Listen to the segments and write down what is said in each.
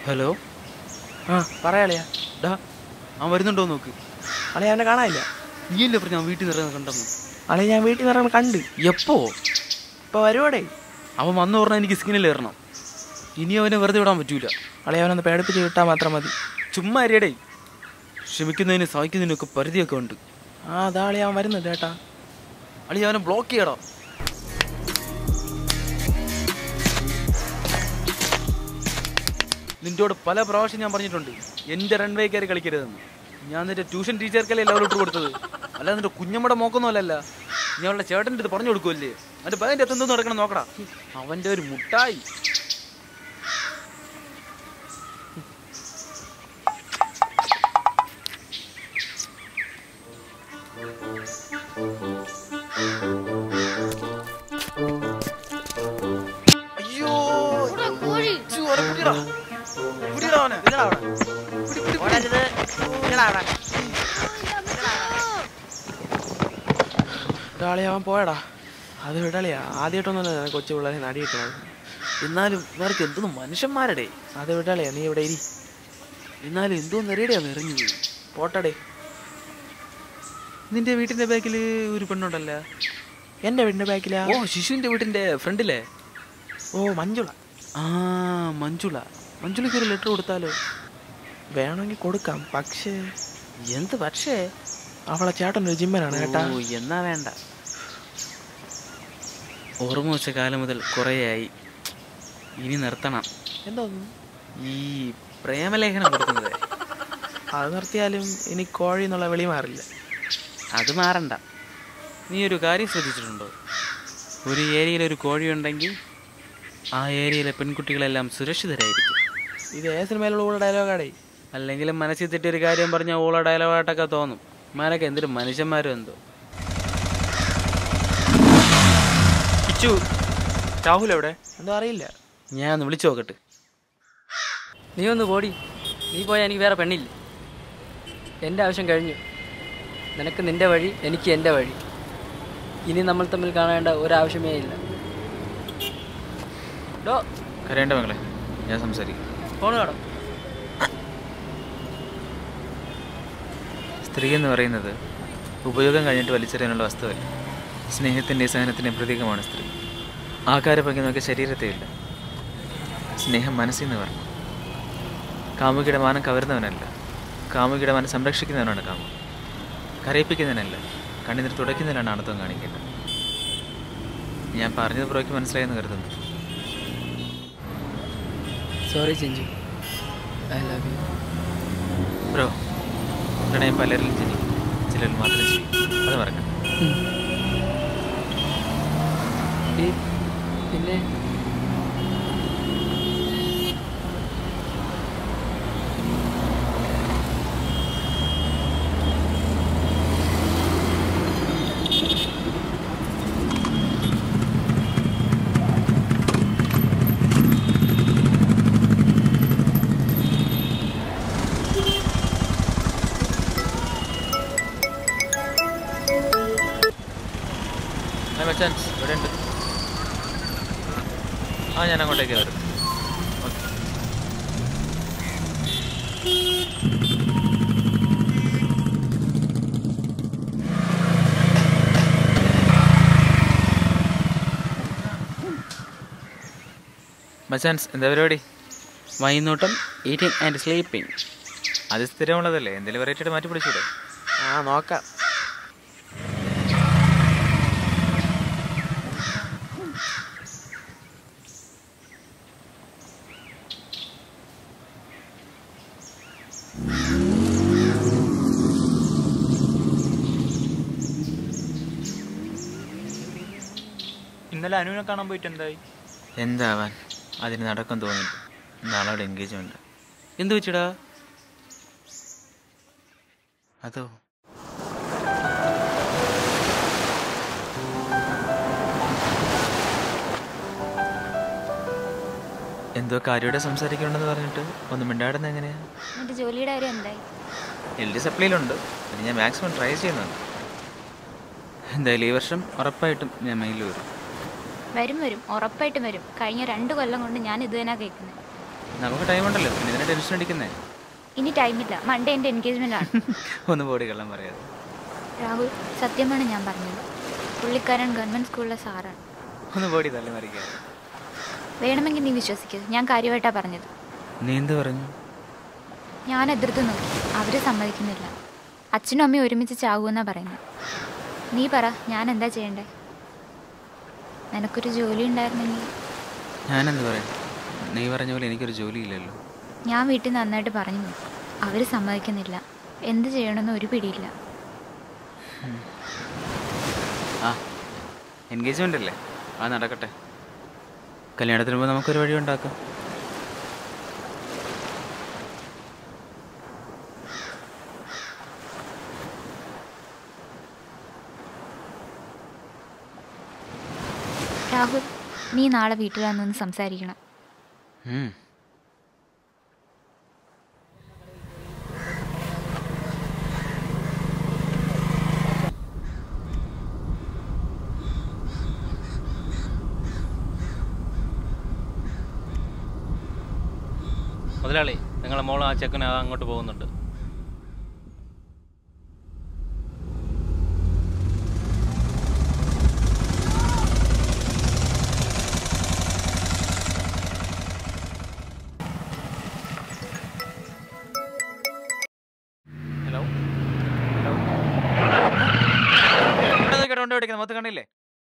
Hello ആ പറയാളിയാ ഡാ അവൻ വരുന്നുണ്ടോ നോക്ക് അളിയ അവനെ കാണാനില്ല നീയല്ലേ പറഞ്ഞു ഞാൻ വീട്ടിൽ നിന്ന് കണ്ടെന്ന് അളിയ ഞാൻ വീട്ടിൽ നിന്ന് ഇറങ്ങി കണ്ട് എപ്പോ ഇപ്പൊ വരുവാടേ അവൻ വന്നു പറഞ്ഞാൽ എനിക്ക് സ്കിന്നിൽ കയറണം ഇനി അവനെ വെറുതെ വിടാൻ പറ്റൂല അളിയ അവനൊന്ന് പേടിപ്പിച്ച് വിട്ടാൽ മാത്രം മതി ചുമ്മാ അരിയടേ ക്ഷമിക്കുന്നതിന് സഹിക്കുന്നതിനൊക്കെ പരിധിയൊക്കെ ഉണ്ട് ആ അതാ അളിയ അവൻ വരുന്നുണ്ട് ചേട്ടാ അളി അവനെ ബ്ലോക്ക് ചെയ്യടാ നിന്റോട് പല പ്രാവശ്യം ഞാൻ പറഞ്ഞിട്ടുണ്ട് എൻ്റെ റൺവേ കയറി കളിക്കരുതെന്ന് ഞാൻ നിന്റെ ട്യൂഷൻ ടീച്ചർക്കല്ലേ ലെവൽ ഇട്ട് കൊടുത്തത് അല്ലാതെ നിന്റെ കുഞ്ഞമ്മയുടെ മോക്കൊന്നും അല്ലല്ല ഞാൻ അവളുടെ ചേട്ടൻ്റെ ഇത് പറഞ്ഞു കൊടുക്കുമല്ലേ അവൻ്റെ ബാഗിൻ്റെ അകത്ത് എന്തോന്ന് നടക്കണം നോക്കടാ അവൻ്റെ ഒരു മുട്ടായി അയ്യോ ചു, അവനെ പിടിയെടാ. പിടിയെടാ അവനെ. പിടി, പിടി, പിടി. അളിയ അവൻ പോയടാ അത് വിടളിയാ ആദ്യമായിട്ടൊന്നുമല്ല ഞാൻ കൊച്ചു പിള്ളേരെ നടി കിട്ടണത് എന്നാലും ഇവർക്ക് എന്തോന്ന് മനുഷ്യന്മാരടേ അത് വിടളിയാ നീ ഇവിടെ ഇരി എന്നാലും എന്തോന്ന് അറിയടേ അവൻ ഇറങ്ങി പോട്ടടേ നിന്റെ വീട്ടിന്റെ ബാക്കിൽ ഒരു പെണ്ണുണ്ടല്ല എൻ്റെ വീടിൻ്റെ ബാക്കിലാ ഓ ശിശുവിന്റെ വീട്ടിന്റെ ഫ്രണ്ടിലെ ഓ മഞ്ജുള ആ മഞ്ജുള മഞ്ജുളയ്ക്ക് ഒരു ലെറ്റർ കൊടുത്താലോ വേണമെങ്കിൽ കൊടുക്കാം പക്ഷേ എന്ത് പക്ഷേ അവളെ ചേട്ടൻ ഒരു ജിമ്മനാണ് കേട്ടാ ഓ എന്നാ വേണ്ട ഓർമ്മ വെച്ച കാലം മുതൽ കുറേയായി ഇനി നിർത്തണം എന്തോന്നു ഈ പ്രേമലേഖനം കൊടുക്കുന്നത് അത് നിർത്തിയാലും ഇനി കോഴി എന്നുള്ള വിളി മാറില്ല അത് മാറണ്ട നീ ഒരു കാര്യം ശ്രദ്ധിച്ചിട്ടുണ്ടോ ഒരു ഏരിയയിൽ ഒരു കോഴി ഉണ്ടെങ്കിൽ ആ ഏരിയയിലെ പെൺകുട്ടികളെല്ലാം സുരക്ഷിതരായിരിക്കും ഇത് ഏ സിനിമയിലുള്ള കൂടെ ഡയലോഗാടേ അല്ലെങ്കിൽ മനസ്സിൽ തെറ്റിയൊരു കാര്യം പറഞ്ഞാൽ ഓള ഡയലോഗായിട്ടൊക്കെ തോന്നും മാനൊക്കെ എന്തൊരു മനുഷ്യന്മാരും എന്തോ കിച്ചു രാഹുൽ എവിടെ എന്തോ അറിയില്ല ഞാൻ ഒന്ന് വിളിച്ചു നോക്കട്ടെ നീ ഒന്ന് പോടി നീ പോയാൽ എനിക്ക് വേറെ പെണ്ണില്ല എൻ്റെ ആവശ്യം കഴിഞ്ഞു നിനക്ക് നിൻ്റെ വഴി എനിക്ക് എൻ്റെ വഴി ഇനി നമ്മൾ തമ്മിൽ കാണേണ്ട ഒരാവശ്യമേ ഇല്ല ഡോ കരയേണ്ട മകളെ ഞാൻ സംസാരിക്കും ഫോൺ കാണും സ്ത്രീ എന്ന് പറയുന്നത് ഉപയോഗം കഴിഞ്ഞിട്ട് വലിച്ചെറിയാനുള്ള വസ്തുവല്ല സ്നേഹത്തിൻ്റെ സഹനത്തിൻ്റെ പ്രതീകമാണ് സ്ത്രീ ആകാരഭംഗി നോക്കിയ ശരീരത്തെയില്ല സ്നേഹം മനസ്സിൽ നിന്ന് പറഞ്ഞു കാമുകിയുടെ മാനം കവരുന്നവനല്ല കാമുകിയുടെ മാനം സംരക്ഷിക്കുന്നവനാണ് കാമു കരയിപ്പിക്കുന്നതിനല്ല കണ്ണിനിർ തുടയ്ക്കുന്നതിനാണ് ആണത്വം കാണിക്കേണ്ടത് ഞാൻ പറഞ്ഞത് പുറയ്ക്ക് മനസ്സിലായെന്ന് കരുതുന്നു sorry Chinchu I love you bro പ്രണയം പലരിലും ജനിക്കും ചിലരിൽ മാത്രം ചെയ്യും അത് മറക്കണം പിന്നെ ആ മച്ചാൻ ഇവിടെ ഉണ്ട് ആ ഞാൻ അങ്ങോട്ടേക്ക് വരും ഓക്കെ മച്ചാൻസ് എന്താ പരിപാടി വൈകുന്നോട്ടം ഈറ്റിംഗ് ആൻഡ് സ്ലീപ്പിംഗ് അത് സ്ഥിരമുള്ളതല്ലേ എന്തെങ്കിലും വെറൈറ്റി ആയിട്ട് മാറ്റി പിടിച്ചൂടെ ആ നോക്കാം ഇന്നലെ അനുവിനെ കാണാൻ പോയിട്ട് എന്തായി എന്താവാൻ അതിന് നടക്കം തോന്നില്ല നാളെ അവിടെ എൻഗേജ്മെന്റ് എന്ത് വെച്ചടാ അതോ എന്തോ കാര്യോടെ സംസാരിക്കണമെന്ന് പറഞ്ഞിട്ട് ഒന്ന് മിണ്ടാടുന്ന എങ്ങനെയാ എന്നിട്ട് ജോലിയുടെ കാര്യം എന്തായി എൽ ഡി സപ്ലൈയിലുണ്ട് പിന്നെ ഞാൻ മാക്സിമം ട്രൈ ചെയ്യുന്നുണ്ട് എന്തായാലും ഈ വർഷം ഉറപ്പായിട്ടും ഞാൻ മെയിൽ വരും വരും വരും ഉറപ്പായിട്ടും വരും കഴിഞ്ഞ രണ്ട് കൊല്ലം കൊണ്ട് ഞാൻ ഇത് തന്നെ കേൾക്കുന്നത് നമുക്ക് ടൈം ഉണ്ടല്ലോ പിന്നെ ഇതിനെ ടെൻഷൻ അടിക്കുന്നേ ഇനി ടൈമില്ല മൺഡേ എൻ്റെ എൻഗേജ്മെൻ്റ് ആണ് ഒന്ന് ബോഡി കള്ളം പറയാതെ രാഹുൽ സത്യമാണ് ഞാൻ പറഞ്ഞത് പുള്ളിക്കാരൻ ഗവൺമെൻറ് സ്കൂളിലെ സാറാണ് ഒന്ന് ബോഡി തള്ളി മറിക്കാതെ വേണമെങ്കിൽ നീ വിശ്വസിക്കരുത് ഞാൻ കാര്യമായിട്ടാണ് പറഞ്ഞത് നീ എന്ത് പറഞ്ഞു ഞാൻ എതിർത്ത് നോക്കി അവർ സമ്മതിക്കുന്നില്ല അച്ഛനും അമ്മയും ഒരുമിച്ച് ചാകുമെന്നാണ് പറയുന്നത് നീ പറ ഞാൻ എന്താ ചെയ്യണ്ടേ നിനക്കൊരു ജോലി ഉണ്ടായിരുന്നെങ്കിൽ ഞാനെന്ത് പറയാം നീ പറഞ്ഞ പോലെ എനിക്കൊരു ജോലിയില്ലല്ലോ ഞാൻ വീട്ടിൽ നന്നായിട്ട് പറഞ്ഞു നോക്കി അവർ സമ്മതിക്കുന്നില്ല എന്ത് ചെയ്യണമെന്ന് ഒരു പിടിയില്ല ആ എൻഗേജ്മെൻ്റ് അല്ലേ ആ നടക്കട്ടെ കല്യാണത്തിന് മുമ്പ് നമുക്കൊരു വഴി ഉണ്ടാക്കാം രാഹുൽ നീ നാളെ വീട്ടിൽ വന്നൊന്ന് സംസാരിക്കണം ഉം. മുതലാളി നിങ്ങളെ മോള് ആ ചെക്കന് അങ്ങോട്ട് പോകുന്നുണ്ട് ഹലോ ഹലോ ഇവിടെ നിൽക്കട്ടെ കൊണ്ട് പിടിക്കുന്നത് മൊത്തം കണ്ടില്ലേ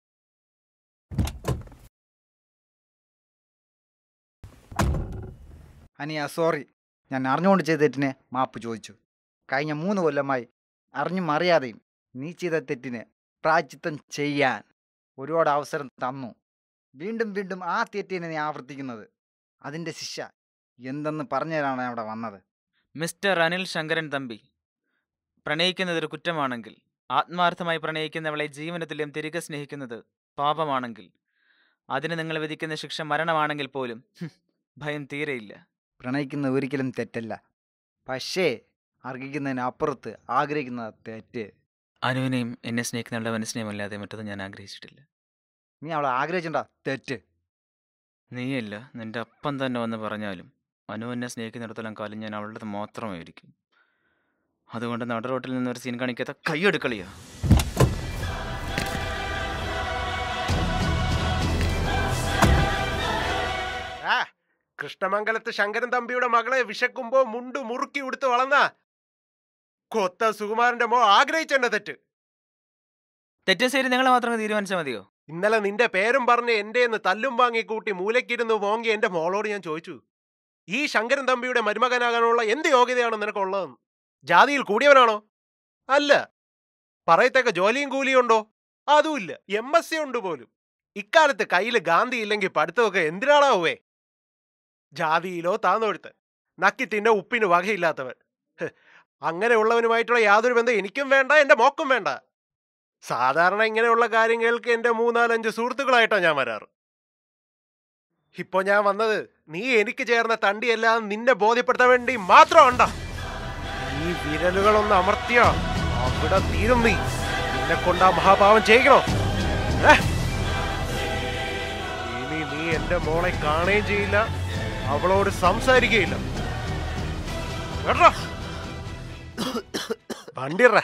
അനിയ സോറി ഞാൻ അറിഞ്ഞുകൊണ്ട് ചെയ്ത തെറ്റിന് മാപ്പ് ചോദിച്ചു കഴിഞ്ഞ മൂന്ന് കൊല്ലമായി അറിഞ്ഞും അറിയാതെയും നീ ചെയ്ത തെറ്റിന് പ്രായച്ചിത്തം ചെയ്യാൻ ഒരുപാട് അവസരം തന്നു വീണ്ടും വീണ്ടും ആ തെറ്റിനെ നീ ആവർത്തിക്കുന്നത് അതിൻ്റെ ശിക്ഷ എന്തെന്ന് പറഞ്ഞുതരാണ് അവിടെ വന്നത് മിസ്റ്റർ അനിൽ ശങ്കരൻ തമ്പി പ്രണയിക്കുന്നത് ഒരു കുറ്റമാണെങ്കിൽ ആത്മാർത്ഥമായി പ്രണയിക്കുന്നവളെ ജീവനത്തിലും തിരികെ സ്നേഹിക്കുന്നത് പാപമാണെങ്കിൽ അതിന് നിങ്ങൾ വിധിക്കുന്ന ശിക്ഷ മരണമാണെങ്കിൽ പോലും ഹും, ഭയം തീരെയില്ല പ്രണയിക്കുന്നത് ഒരിക്കലും തെറ്റല്ല പക്ഷേ അർഹിക്കുന്നതിന് അപ്പുറത്ത് ആഗ്രഹിക്കുന്നത് തെറ്റ് അനുവിനെയും എന്നെ സ്നേഹിക്കുന്നവളുടെ മനസ്സിനെയും അല്ലാതെ മറ്റൊന്നും ഞാൻ ആഗ്രഹിച്ചിട്ടില്ല നീ അവളെ ആഗ്രഹിച്ചിട്ടുണ്ടാ തെറ്റ് നീയല്ല നിന്റെ അപ്പം തന്നെ വന്ന് പറഞ്ഞാലും അനു എന്നെ സ്നേഹിക്കുന്നിടത്തോളം കാലം ഞാൻ അവളുടെ മാത്രമായിരിക്കും അതുകൊണ്ട് നടുറോട്ടിൽ നിന്ന് ഒരു സീൻ കാണിക്കാത്ത കൈയെടുക്കളിയാ ആ കൃഷ്ണമംഗലത്ത് ശങ്കരൻ തമ്പിയുടെ മകളെ വിശക്കുമ്പോ മുണ്ട് മുറുക്കി ഉടുത്ത് വളർന്ന കൊത്ത സുകുമാരന്റെ മോ ആഗ്രഹിച്ചെന്റെ തെറ്റ് തെറ്റും ശരി നിങ്ങൾ മാത്രമേ തീരുമാനിച്ചാൽ മതിയോ ഇന്നലെ നിന്റെ പേരും പറഞ്ഞ് എന്റെന്ന് തല്ലും വാങ്ങി കൂട്ടി മൂലക്കിരുന്ന് മോങ്ങി എന്റെ മോളോട് ഞാൻ ചോദിച്ചു ഈ ശങ്കരൻ തമ്പിയുടെ മരുമകനാകാനുള്ള എന്ത് യോഗ്യതയാണ് നിനക്കുള്ളതെന്ന് ജാതിയിൽ കൂടിയവനാണോ അല്ല പറയത്തക്ക ജോലിയും കൂലിയും ഉണ്ടോ അതുമില്ല എം എസ് സി ഉണ്ട് പോലും ഇക്കാലത്ത് കയ്യിൽ ഗാന്ധി ഇല്ലെങ്കിൽ പഠിത്തമൊക്കെ എന്തിനാളാവേ ജാതിയിലോ താന്നൊഴുത്ത് നക്കി തിന്നെ ഉപ്പിന് വകയില്ലാത്തവൻ ഹ്, അങ്ങനെയുള്ളവനുമായിട്ടുള്ള യാതൊരു ബന്ധം എനിക്കും വേണ്ട എന്റെ മോക്കും വേണ്ട സാധാരണ ഇങ്ങനെയുള്ള കാര്യങ്ങൾക്ക് എന്റെ മൂന്നാലഞ്ച് സുഹൃത്തുക്കളായിട്ടാണ് ഞാൻ വരാറ് ഇപ്പൊ ഞാൻ വന്നത് നീ എനിക്ക് ചേർന്ന തണ്ടിയെല്ലാം നിന്നെ ബോധ്യപ്പെടുത്താൻ വേണ്ടി മാത്രമുണ്ട ഈ വിരലുകളൊന്ന് അമർത്തിയ അവിടെ തീരും നീ നിന്നെ കൊണ്ട് ആ മഹാഭാവം ചെയ്യിക്കണോ ഏ? ഇനി നീ എന്റെ മോളെ കാണുകയും ചെയ്യില്ല അവളോട് സംസാരിക്കുകയില്ല കേട്ടോ വണ്ടിറ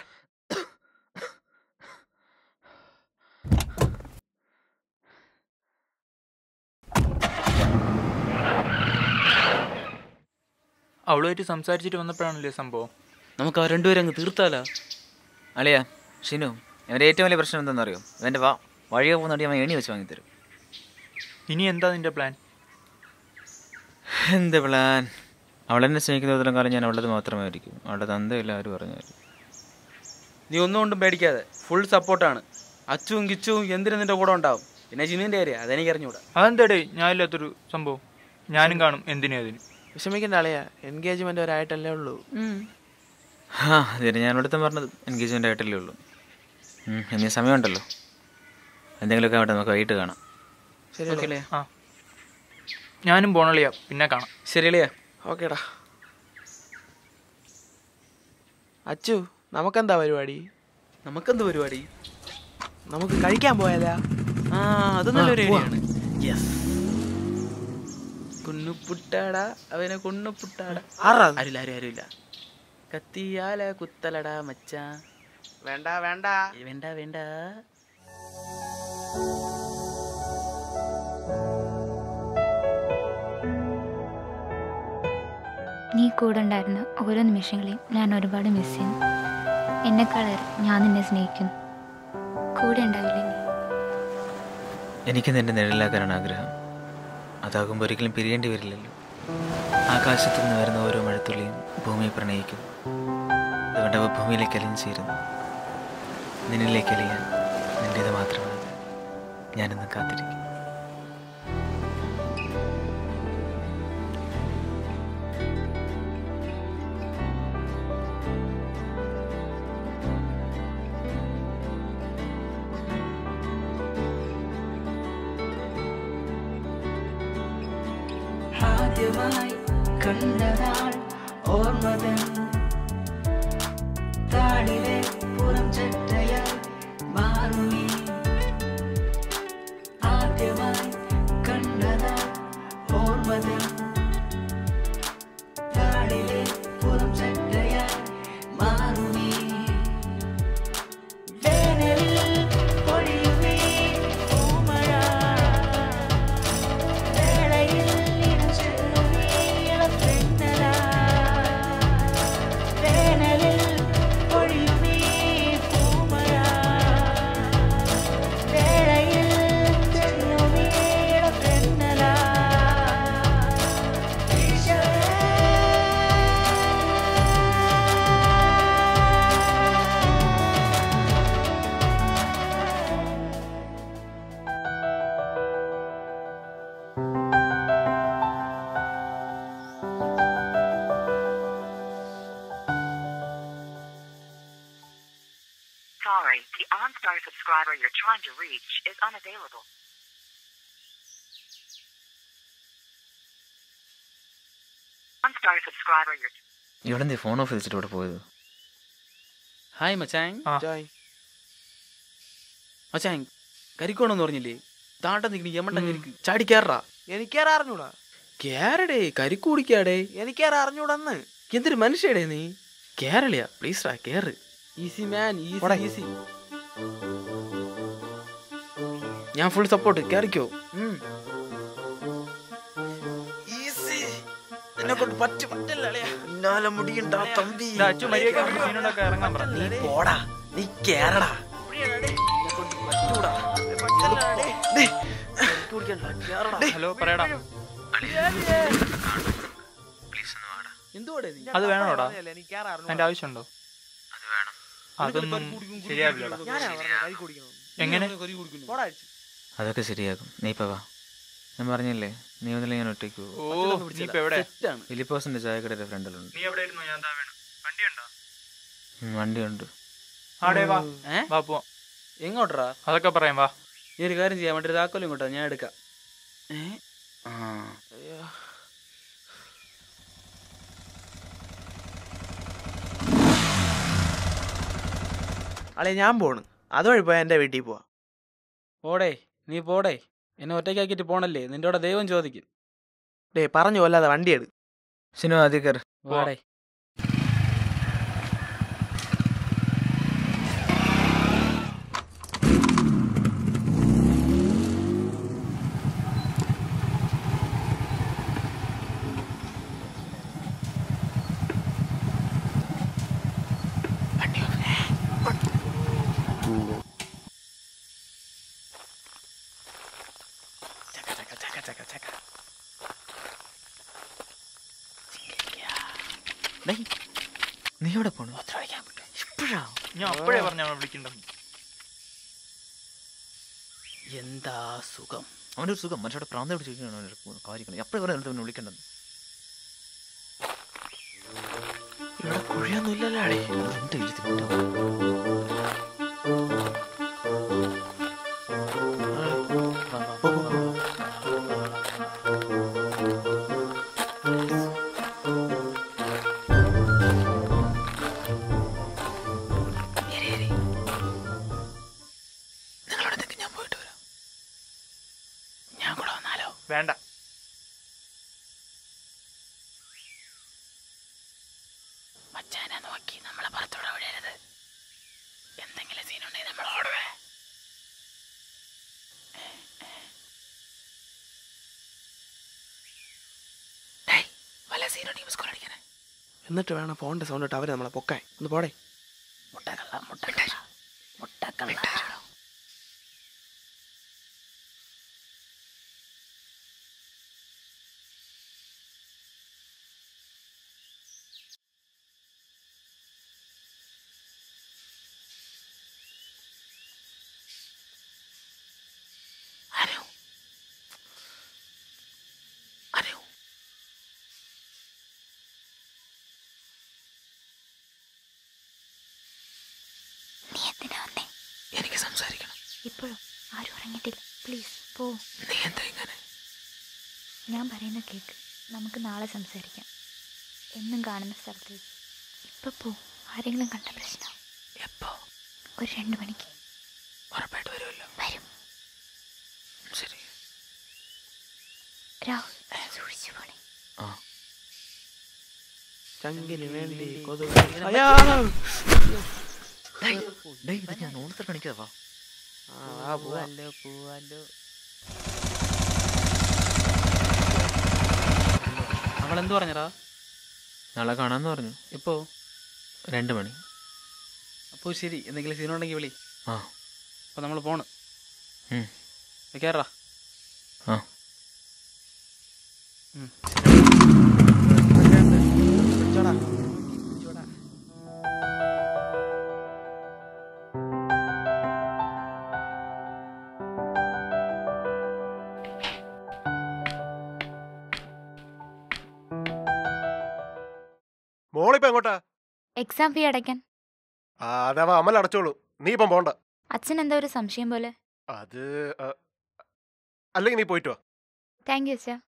അവളുമായിട്ട് സംസാരിച്ചിട്ട് വന്നപ്പോഴാണല്ലേ സംഭവം നമുക്ക് അവർ രണ്ടുപേരും അങ്ങ് തീർത്താലോ അളിയാ ഷിനു ഇവൻ്റെ ഏറ്റവും വലിയ പ്രശ്നം എന്താണെന്നറിയോ ഇവൻ്റെ വാ വഴിയെ പോകുന്നോണ്ട് അവൻ എണി വെച്ച് വാങ്ങിത്തരും ഇനി എന്താ നിന്റെ പ്ലാൻ എന്ത് പ്ലാൻ അവളെന്നെ സ്നേഹിക്കുന്നതിലും കാലം ഞാൻ അവളുടെ മാത്രമായിരിക്കും അവളുടെ തന്തയില്ല ആര് പറഞ്ഞാലും നീ ഒന്നും കൊണ്ടും പേടിക്കാതെ ഫുൾ സപ്പോർട്ടാണ് അച്ചുവും കിച്ചുവും എന്തിനും നിന്റെ കൂടെ ഉണ്ടാവും പിന്നെ ജിനുവിൻ്റെ ഏരിയ അതെനിക്ക് അറിഞ്ഞൂടാ അതെന്താടേ ഞാനില്ലാത്തൊരു സംഭവം ഞാനും കാണും എന്തിനും അതിന് വിഷമിക്കണ്ട ആളെയാ എൻഗേജ്മെന്റ് ഒരായിട്ടല്ലേ ഉള്ളൂ ആ അതിന് ഞാൻ അവിടുത്തെ പറഞ്ഞത് എൻഗേജ്മെൻ്റ് ആയിട്ടല്ലേ ഉള്ളൂ ഉം, ഇനി സമയമുണ്ടല്ലോ എന്തെങ്കിലുമൊക്കെ ആവട്ടെ നമുക്ക് വൈകിട്ട് കാണാം ശരിയല്ലേ ആ ഞാനും പോണളിയാ പിന്നെ കാണാം ശരിയല്ലേ ഓക്കേടാ അച്ചു നമുക്കെന്താ പരിപാടി നമുക്കെന്ത് പരിപാടി നമുക്ക് കഴിക്കാൻ പോയാലാ ആ അത് നല്ലൊരു ഐഡിയ ആണ് കുന്നുപുട്ടാടാ അവനെ കുന്നുപുട്ടാടാ ആരാ അത്? ആരില്ല ആരും ആരുമില്ല കത്തിയാല കുത്തലടാ മച്ചാ വേണ്ട വേണ്ട വേണ്ട വേണ്ട നീ കൂടെ ഉണ്ടായിരുന്ന ഓരോ നിമിഷങ്ങളെയും ഞാൻ ഒരുപാട് മിസ് ചെയ്യുന്നു എന്നെക്കാളേറെ ഞാൻ നിന്നെ സ്നേഹിക്കുന്നു കൂടെ ഉണ്ടാവില്ലേ നീ എനിക്ക് നിന്റെ നിഴലാക്കാനാണ് ആഗ്രഹം അതാകുമ്പോൾ ഒരിക്കലും പിരിയേണ്ടി വരില്ലല്ലോ ആകാശത്തു നിന്ന് വരുന്ന ഓരോ മഴത്തുള്ളിയും ഭൂമിയെ പ്രണയിക്കുന്നു അതുകൊണ്ട് അവ ഭൂമിയിലേക്ക് അലിഞ്ഞു ചേരുന്നു നിന്നിലേക്ക് അലിയാൻ നിൻ്റേത് മാത്രമാണ് ഞാനിന്ന് കാത്തിരിക്കും ആദ്യമായി കണ്ടതാൾ ഓർമ്മതൻ താടിലെ പുറം ചട്ടയാൽ മാറുമീ ആദ്യമായി കണ്ടതാൾ ഓർമ്മതൻ താടിലെ പുറം ചട്ടയാൽ മാറുമീ വേനലിൽ പൊഴിയുമീ പൂമഴ വേളയിൽ വേനലിൽ പൊഴിയുമീ പൂമഴ വേളയിൽ ചെല്ലുമീളപ്പെണ്ണല Sorry, the OnStar subscriber you're trying to reach is unavailable. OnStar subscriber you're ഇവിടെ എന്തേ ഫോൺ ഓഫ് വെച്ചിട്ട് ഇവിടെ പോയത് ഹായ് മച്ചാൻ ആ ജോയ് മച്ചാൻ കരിക്കോണെന്ന് പറഞ്ഞില്ലേ താണ്ട നിൽക്കണ യമണ്ട കരിക്ക് ചാടി കയറാ എനിക്കേറെ അറിഞ്ഞൂടാ കേരടേ കരിക്ക് കുടിക്കാടേ എനിക്കേറെ അറിഞ്ഞൂടന്ന് എന്തൊരു മനുഷ്യടേ നീ കേരളയാ പ്ലീസ് റാ കേറ് ഈസി മാൻ പോടാ. ഈസി ഈസി ഞാൻ ഫുൾ സപ്പോർട്ട് കേറിക്കോ എന്നെ കൊണ്ട് പറ്റും പറ്റില്ല എന്നാലെ മുടിയുണ്ടാ തമ്പി ഇതാ, അച്ചു മര്യാദയ്ക്ക് സീനോടൊക്കെ ഇറങ്ങാൻ പറ നീ പോടാ നീ കേറടാ ഹലോ പറയടാ എന്തുവാടേ നീ അത് വേണോടാ എനിക്ക് അതിന്റെ ആവശ്യമുണ്ടോ അത് വേണം അതൊന്നും ശരിയാവില്ലടാ ഞാനാ പറഞ്ഞത് കരി കുടിക്കണം എങ്ങനെ കരി കുടിക്കുന്നു പോടാ അടിച്ച്. അതൊക്കെ ശരിയാകും നീ ഇപ്പൊ വാ ഞാൻ പറഞ്ഞില്ലേ നീ ഒന്നില്ല ഞാൻ ഒറ്റയ്ക്ക് പോകും ഓ നീ ഇപ്പൊ എവിടെ തെറ്റാണ് ഫിലിപ്പോസിന്റെ ചായക്കടയുടെ ഫ്രണ്ടിലുണ്ട് നീ എവിടെ ഇരുന്നു ഞാൻ എന്താ വേണം വണ്ടിയുണ്ടോ ഉം, വണ്ടിയുണ്ട് ആടെ വാ ഏ വാ പോവാം എങ്ങോട്ടറാ അതൊക്കെ പറയാം വാ നീ ഒരു കാര്യം ചെയ്യാം വണ്ടി താക്കോലും ഇങ്ങോട്ടാ ഞാൻ എടുക്കാം ഏ ആ അളെ ഞാൻ പോണ് അതുവഴി പോയാ എന്റെ വീട്ടിൽ പോവാ പോടേ നീ പോടേ എന്നെ ഒറ്റയ്ക്കാക്കിയിട്ട് പോണല്ലേ നിന്റെ കൂടെ ദൈവം ചോദിക്കും ഡേ പറഞ്ഞു കൊല്ലാതെ വണ്ടി എടു സിനു അധികർ വാടേ നീ എവിടെ പോണു ഞാൻ അപ്പോഴേ പറഞ്ഞു അവനെ വിളിക്കണ്ടെന്ന് എന്താ സുഖം അവൻ്റെ ഒരു സുഖം മനുഷ്യരുടെ പ്രാന്തം പിടിച്ചിരിക്കുകയാണ് കാര്യങ്ങൾ എപ്പോഴും പറയാൻ വിളിക്കണ്ടെന്ന് ഇവിടെ കുഴിയൊന്നും ഇല്ലല്ലോ അളേ എൻ്റെ എഴുതി വിട്ടോ. ഞാൻ കൂടെ വന്നാലോ വേണ്ട മച്ചാനെ നോക്കി നമ്മളെ പുറത്തോടെ വിടരുത് എന്തെങ്കിലും സീനുണ്ടെങ്കിൽ നമ്മൾ ഓടുവേ ഡേയ്, വല്ല സീനുണ്ടെങ്കിൽ മിസ് കോൾ അടിക്കണേ എന്നിട്ട് വേണം ഫോണിന്റെ സൗണ്ട് ഇട്ട് അവര് നമ്മളെ പൊക്കാൻ ഒന്ന് പോടേ മുട്ടക്കള്ള മുട്ടക്കള്ള മുട്ടക്കള്ള അനു അനു നീ എന്തിനാ വന്നേ എനിക്ക് സംസാരിക്കണം ഇപ്പോഴും ആരും ഉറങ്ങിയിട്ടില്ല പ്ലീസ് പോ നീ എന്താ ഇങ്ങനെ ഞാൻ പറയുന്ന കേക്ക് നമുക്ക് നാളെ സംസാരിക്കാം എന്നും കാണുന്ന സ്ഥലത്ത് വെച്ച് ഇപ്പൊ പോ ആരെങ്കിലും കണ്ട പ്രശ്നം എപ്പോ ഒരു രണ്ട് മണിക്ക് ഉറപ്പായിട്ട് വരുമല്ലോ വരും ശരി രാഹുൽ സൂക്ഷിച്ചു പോണേ ആ ചങ്കിന് വേണ്ടി ഡേയ്, ഡേയ്, ഇത് ഞാൻ ഓണത്തിന് കാണിക്കാവാ പൂവാലോ പൂവാലോ അവൾ എന്ത് പറഞ്ഞടാ നാളെ കാണാന്ന് പറഞ്ഞു എപ്പോ രണ്ട് മണി അപ്പോൾ ശരി എന്തെങ്കിലും സീനുണ്ടെങ്കിൽ വിളി ആ അപ്പോൾ നമ്മൾ പോണ് ഉം. കയറാ ആ മോളിപ്പോ എങ്ങോട്ടാ എക്സാം ഫീ അടയ്ക്കാൻ ആ, അതവ അമൽ അടച്ചോളൂ നീ ഇപ്പം പോണ്ട അച്ഛൻ എന്താ ഒരു സംശയം പോലെ അത് ആ, അല്ലെങ്കിൽ നീ പോയിട്ട് വാ താങ്ക് യു അച്ഛാ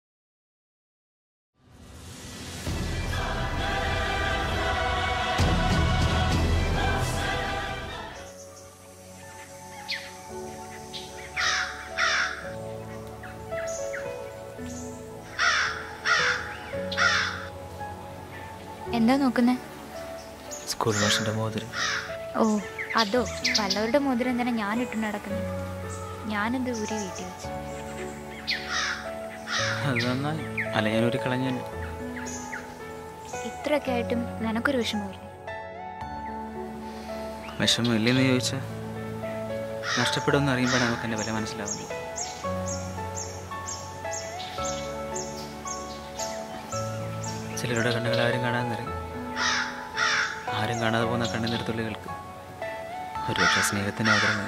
എന്താ നോക്കുന്നേ സ്കൂൾ മാഷിന്റെ മോതിരം ഓ അതോ വല്ലവരുടെ മോതിരം എന്തിനാ ഞാൻ ഇട്ടു നടക്കുന്നത് ഞാനെന്ത് ഊരി വീട്ടിൽ വെച്ചു അത് നന്നായി അല്ല ഞാനൊരു കളഞ്ഞാൻ ഇത്രയൊക്കെ ആയിട്ടും നിനക്കൊരു വിഷമമില്ലേ വിഷമം ഇല്ലെന്ന് ചോദിച്ചാൽ നഷ്ടപ്പെടുമെന്ന് അറിയുമ്പോൾ നമുക്ക് എൻ്റെ വില മനസ്സിലാവുന്നു ചിലരുടെ കണ്ണുകൾ ആരും കാണാൻ നിറയും ആരും കാണാതെ പോകുന്ന കണ്ണുനീർത്തുള്ളികൾക്ക് ഒരുപക്ഷെ സ്നേഹത്തിന് ആഗ്രഹമായി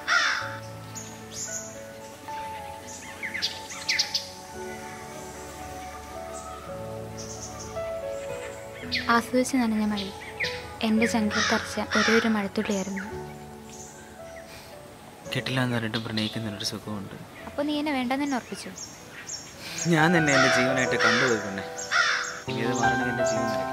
ആസ്വദിച്ച് നനഞ്ഞ മഴ എൻ്റെ ചങ്കിൽ തറച്ച ഒരേ ഒരു മഴത്തുള്ളിയായിരുന്നു കെട്ടില്ല എന്ന് പറഞ്ഞിട്ട് പ്രണയിക്കുന്നതിനൊരു സുഖമുണ്ട് അപ്പോൾ നീ എന്നെ വേണ്ടെന്ന് തന്നെ ഉറപ്പിച്ചു ഞാൻ തന്നെ എൻ്റെ ജീവനായിട്ട് കണ്ടുപോയി പിന്നെ ഇനി ഇത് മാറണമെങ്കിൽ എൻ്റെ ജീവൻ നിലയ്ക്കും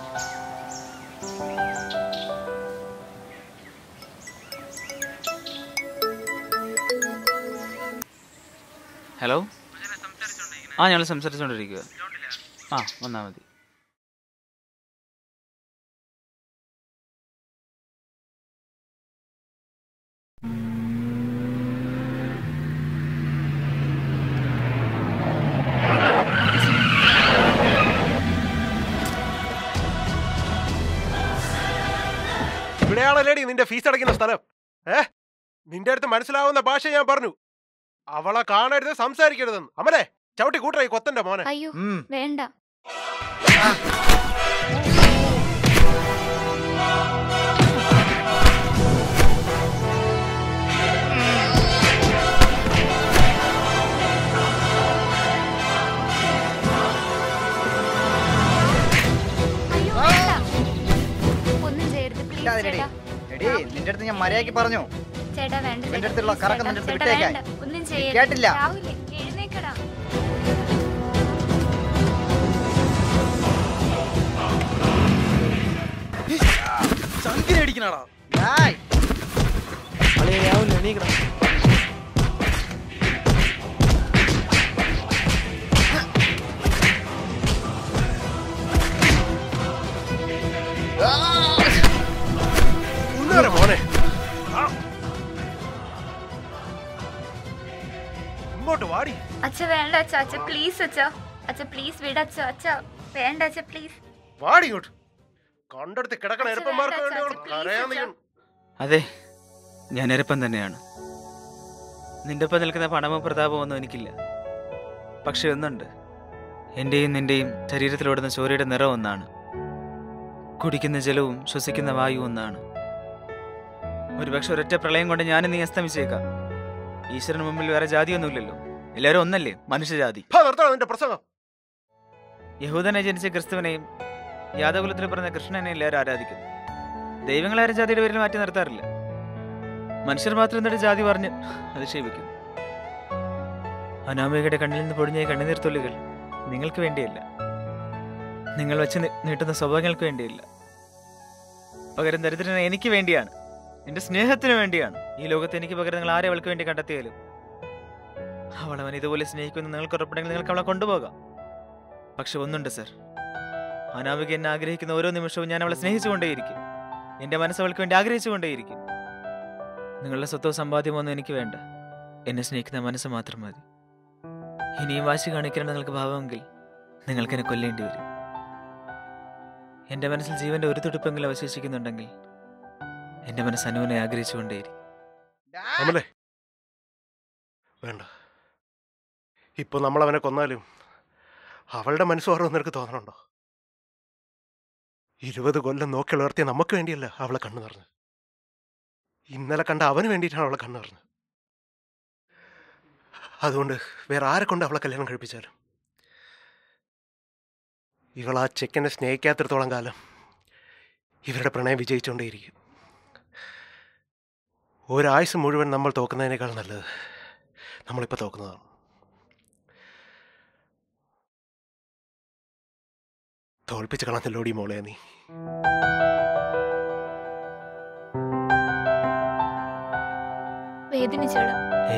ഹലോ ആ ഞങ്ങൾ സംസാരിച്ചുകൊണ്ടിരിക്കുക ആ വന്നാൽ മതി ഇവിടെയാണല്ലേടി നിന്റെ ഫീസ് അടയ്ക്കുന്ന സ്ഥലം ഏ നിന്റെ അടുത്ത് മനസ്സിലാവുന്ന ഭാഷ ഞാൻ പറഞ്ഞു അവളെ കാണരുത് സംസാരിക്കരുതെന്ന് അമലേ ചവിട്ടി കൂട്ടറായി കൊത്തന്റെ മോനെ അയ്യോ വേണ്ട അയ്യോ, വേണ്ട. ഒന്നും ചെയ്യരുത് പ്ലീസ് ഇല്ലാതിരെടി. ചേട്ടാ എടീ നിന്റെ അടുത്ത് ഞാൻ മര്യാദയ്ക്ക് പറഞ്ഞു ചേട്ടാ വേണ്ട നിന്റെ ചേട്ടാ, അടുത്തുള്ള please കറക്കം ചേട്ടാ, നിന്റെ അടുത്ത് ചേട്ടാ, വിട്ടേക്കാൻ. വേണ്ട. ഒന്നും നീ ചെയ്യരുത് കേട്ടില്ല. രാഹുലേ, എഴുന്നേക്കടാ ചങ്കിനടിക്കണടാ ഏയ്, അളിയ രാവിലെ എണീക്കണം അച്ഛ അച്ഛ പ്ലീസ് അച്ഛ അച്ഛ പ്ലീസ് വിട അച്ഛ അച്ഛ വേണ്ട അച്ഛ പ്ലീസ് വാടി ഇങ്ങോട്ട് കണ്ടെടുത്ത് കിടക്കണ അച്ഛാ, എരപ്പന്മാർക്ക് വേണ്ട വേണ്ടി അച്ഛാ, അവൾ please കരയാൻ അച്ഛാ. നിൽക്കണം അതെ ഞാൻ എരപ്പം തന്നെയാണ് നിന്റെ ഒപ്പം നിൽക്കുന്ന പണമോ പ്രതാപമോ ഒന്നും എനിക്കില്ല പക്ഷെ ഒന്നുണ്ട് എൻ്റെയും നിന്റെയും ശരീരത്തിലോടുന്ന ചോരയുടെ നിറം ഒന്നാണ് കുടിക്കുന്ന ജലവും ശ്വസിക്കുന്ന വായു ഒന്നാണ് ഒരുപക്ഷെ ഒരൊറ്റ പ്രളയം കൊണ്ട് ഞാനും നീ അസ്തമിച്ചേക്കാം ഈശ്വരന് മുമ്പിൽ വേറെ ജാതിയൊന്നുമില്ലല്ലോ എല്ലാവരും ഒന്നല്ലേ മനുഷ്യജാതി ഭാ, നിർത്തണം നിന്റെ പ്രസംഗം യഹൂദനെ ജനിച്ച ക്രിസ്തുവിനെയും യാദവകുലത്തിൽ പറഞ്ഞ കൃഷ്ണനെ എല്ലാവരും ആരാധിക്കുന്നു ദൈവങ്ങളാരും ജാതിയുടെ പേരിൽ മാറ്റി നിർത്താറില്ല മനുഷ്യർ മാത്രം എന്നിട്ട് ജാതി പറഞ്ഞ് അധിക്ഷേപിക്കുന്നു അനാമികയുടെ കണ്ണിൽ നിന്ന് പൊടിഞ്ഞ ഈ കണ്ണുനീർ തുള്ളികൾ നിങ്ങൾക്ക് വേണ്ടിയല്ല നിങ്ങൾ വെച്ച് നി- നീട്ടുന്ന സ്വഭാവങ്ങൾക്ക് വേണ്ടിയല്ല പകരം ദരിദ്രനെ എനിക്ക് വേണ്ടിയാണ് എന്റെ സ്നേഹത്തിന് വേണ്ടിയാണ് ഈ ലോകത്ത് എനിക്ക് പകരം നിങ്ങൾ ആരെ അവൾക്ക് വേണ്ടി കണ്ടെത്തിയാലും അവൾ അവൻ ഇതുപോലെ സ്നേഹിക്കുമെന്ന് നിങ്ങൾക്ക് ഉറപ്പുണ്ടെങ്കിൽ നിങ്ങൾക്ക് അവളെ കൊണ്ടുപോകാം പക്ഷെ ഒന്നുണ്ട് സർ അനാമിക എന്നെ ആഗ്രഹിക്കുന്ന ഓരോ നിമിഷവും ഞാൻ അവളെ സ്നേഹിച്ചുകൊണ്ടേയിരിക്കും എന്റെ മനസ്സ് അവൾക്ക് വേണ്ടി ആഗ്രഹിച്ചുകൊണ്ടേയിരിക്കും നിങ്ങളുടെ സ്വത്തോ സമ്പാദ്യമോ ഒന്നും എനിക്ക് വേണ്ട എന്നെ സ്നേഹിക്കുന്ന മനസ്സ് മാത്രം മതി ഇനിയും വാശി കാണിക്കാൻ നിങ്ങൾക്ക് ഭാവമെങ്കിൽ നിങ്ങൾക്ക് എന്നെ കൊല്ലേണ്ടി വരും എന്റെ മനസ്സിൽ ജീവന്റെ ഒരു തുടിപ്പെങ്കിലും അവശേഷിക്കുന്നുണ്ടെങ്കിൽ എന്റെ മനസ്സ് അനുവിനെ ആഗ്രഹിച്ചുകൊണ്ടേയിരിക്കും അമലേ വേണ്ട ഇപ്പൊ നമ്മൾ അവനെ കൊന്നാലും അവളുടെ മനസ്സ് ഓർമ്മ നിനക്ക് തോന്നണുണ്ടോ ഇരുപത് കൊല്ലം നോക്കി വളർത്തിയ നമുക്ക് വേണ്ടിയല്ല അവളെ കണ്ണു നിറഞ്ഞത് ഇന്നലെ കണ്ട അവന് വേണ്ടിയിട്ടാണ് അവളെ കണ്ണു നിറഞ്ഞത് അതുകൊണ്ട് വേറെ ആരെ കൊണ്ട് അവളെ കല്യാണം കഴിപ്പിച്ചാലും ഇവൾ ആ ചെക്കനെ സ്നേഹിക്കാത്തിടത്തോളം കാലം ഇവരുടെ പ്രണയം വിജയിച്ചുകൊണ്ടേയിരിക്കും ഒരായുസ് മുഴുവൻ നമ്മൾ തോക്കുന്നതിനേക്കാൾ നല്ലത് നമ്മളിപ്പോൾ തോക്കുന്നതാണ് തോൽപ്പിച്ച് കളഞ്ഞല്ലോടി മോളെ നീ വേദനിച്ചോടാ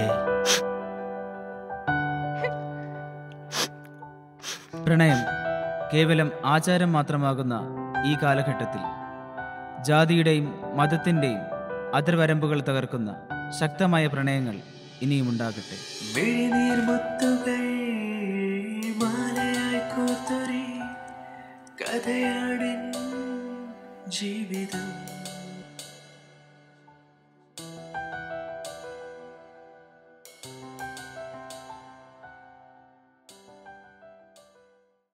പ്രണയം കേവലം ആചാരം മാത്രമാകുന്ന ഈ കാലഘട്ടത്തിൽ ജാതിയുടെയും മതത്തിൻ്റെയും അതിർവരമ്പുകൾ തകർക്കുന്ന ശക്തമായ പ്രണയങ്ങൾ ഇനിയും ഉണ്ടാകട്ടെ മിഴിനീർമുത്തുകൾ മാലയായി കോർത്തൊരേ കഥയാടിൻ ജീവിതം